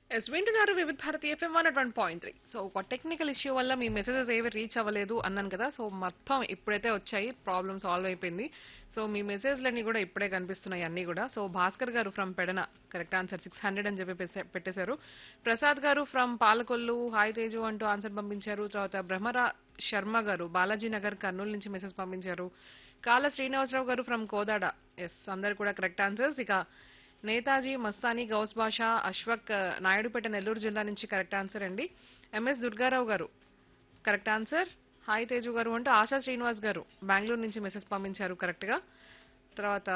yes వింటున్నారు Vividha Bharati FM one one point three so ఒక technical issue వల్ల మీ మెసేజెస్ ఏవి రీచ్ అవ్వలేదు అన్నాను కదా సో మొత్తం ఇప్పుడైతే వచ్చాయి ప్రాబ్లమ్ సాల్వ్ అయిపోయింది సో మీ మెసేజ్లన్నీ కూడా ఇప్పుడే కనిపిస్తున్నాయి అన్ని కూడా సో భాస్కర్ గారు from Pedana correct answer six hundred అని చెప్పి పెసే- పెట్టేశారు ప్రసాద్ గారు ఫ్రమ్ పాలకొల్లు హాయ్ తేజు అంటూ ఆన్సర్ పంపించారు తర్వాత బ్రహ్మరా శర్మ గారు బాలాజీ నగర్ కర్నూలు నుంచి మెసేజ్ పంపించారు కాల శ్రీనివాసరావు గారు ఫ్రమ్ కోదాడ ఎస్ అందరు కూడా కరెక్ట్ ఆన్సర్స్ ఇక నేతాజీ మస్తానీ గౌస్ బాషా అశ్వక్ ఆ, నాయుడుపేట నెల్లూరు జిల్లా నుంచి కరెక్ట్ ఆన్సర్ అండి ఎంఎస్ దుర్గారావు గారు కరెక్ట్ ఆన్సర్ హాయ్ తేజు గారు అంటూ ఆశా శ్రీనివాస్ గారు బెంగళూరు నుంచి మెసేజ్ పంపించారు కరెక్ట్ గా తర్వాత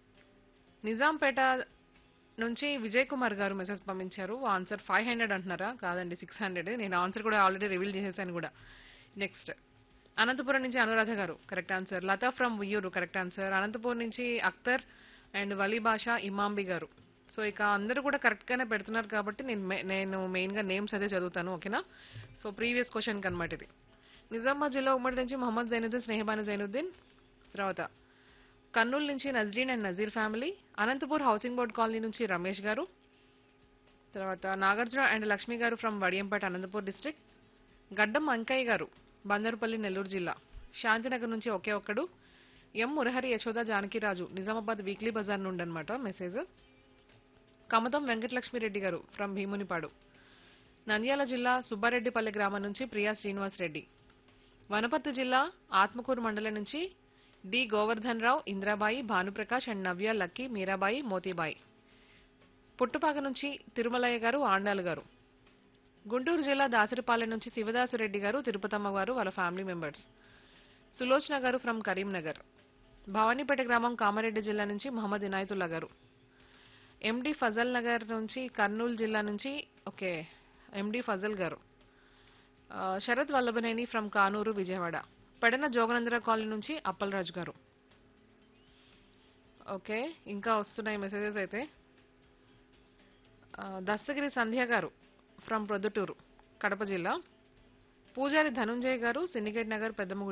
నిజాంపేట నుంచి విజయ్ కుమార్ గారు మెసేజ్ పంపించారు ఆన్సర్ ఫైవ్ హండ్రెడ్ అంటున్నారా కాదండి సిక్స్ హండ్రెడ్ నేను ఆన్సర్ కూడా ఆల్రెడీ రివీల్ చేసేసాను కూడా నెక్స్ట్ అనంతపురం నుంచి అనురాధ గారు correct answer Latha from Uyyuru correct answer Anantapur నుంచి అఖ్తర్ అండ్ వలీ బాషా ఇమాంబి గారు సో ఇక అందరూ కూడా కరెక్ట్ గానే పెడుతున్నారు కాబట్టి నేను మే- నేను మెయిన్ గా నేమ్స్ అదే చదువుతాను ఓకేనా సో ప్రీవియస్ క్వశ్చన్ కనమాట ఇది నిజామాబాద్ జిల్లా ఉమ్మడి నుంచి మొహమ్మద్ జైనుద్దీన్ స్నేహబాను జైనుద్దీన్ తర్వాత కర్నూలు నుంచి Nazreen and Nazeer family Anantapur housing board colony నుంచి రమేష్ గారు తర్వాత నాగార్జున అండ్ లక్ష్మి గారు ఫ్రమ్ వడియంపేట అనంతపూర్ డిస్ట్రిక్ట్ గడ్డం అంకయ్య గారు బందర్పల్లి నెల్లూరు జిల్లా శాంతినగర్ నుంచి ఒకే ఒక్కడు ఎం మురహరి యశోద జానకిరాజు నిజామాబాద్ వీక్లీ బజార్ నుండి అనమాట మెసేజ్ కమతం వెంకటలక్ష్మిరెడ్డి గారు ఫ్రమ్ భీమునిపాడు నంద్యాల జిల్లా సుబ్బారెడ్డిపల్లి గ్రామం నుంచి ప్రియా శ్రీనివాస్ రెడ్డి వనపర్తి జిల్లా ఆత్మకూరు మండలం నుంచి D Govardhan Rao Indrabai Bhanuprakash and Navya lucky Meerabai Motibai Puttupaka నుంచి తిరుమలయ్య గారు ఆండాలు గారు గుంటూరు జిల్లా దాసరిపాలెం నుంచి శివదాసురెడ్డి గారు తిరుపతమ్మ గారు వాళ్ళ ఫ్యామిలీ మెంబర్స్ సులోచన గారు ఫ్రమ్ కరీంనగర్ భవానీపేట గ్రామం కామారెడ్డి జిల్లా నుంచి మహమ్మద్ ఇనాయతుల్లా గారు ఎండి ఫజల్ నగర్ నుంచి కర్నూలు జిల్లా నుంచి ఓకే ఎండి ఫజల్ గారు ఆ, శరత్ వల్లభనేని ఫ్రమ్ కానూరు విజయవాడ పెడన జోగనందర కాలనీ నుంచి అప్పలరాజు గారు ఓకే ఇంకా వస్తున్నాయి మెసేజెస్ అయితే ఆ, దస్తగిరి సంధ్య గారు ఫ్రమ్ ప్రొద్దుటూరు కడప జిల్లా పూజారి ధనుంజయ్ గారు సిండికేట్ నగర్ పెద్దమ్మ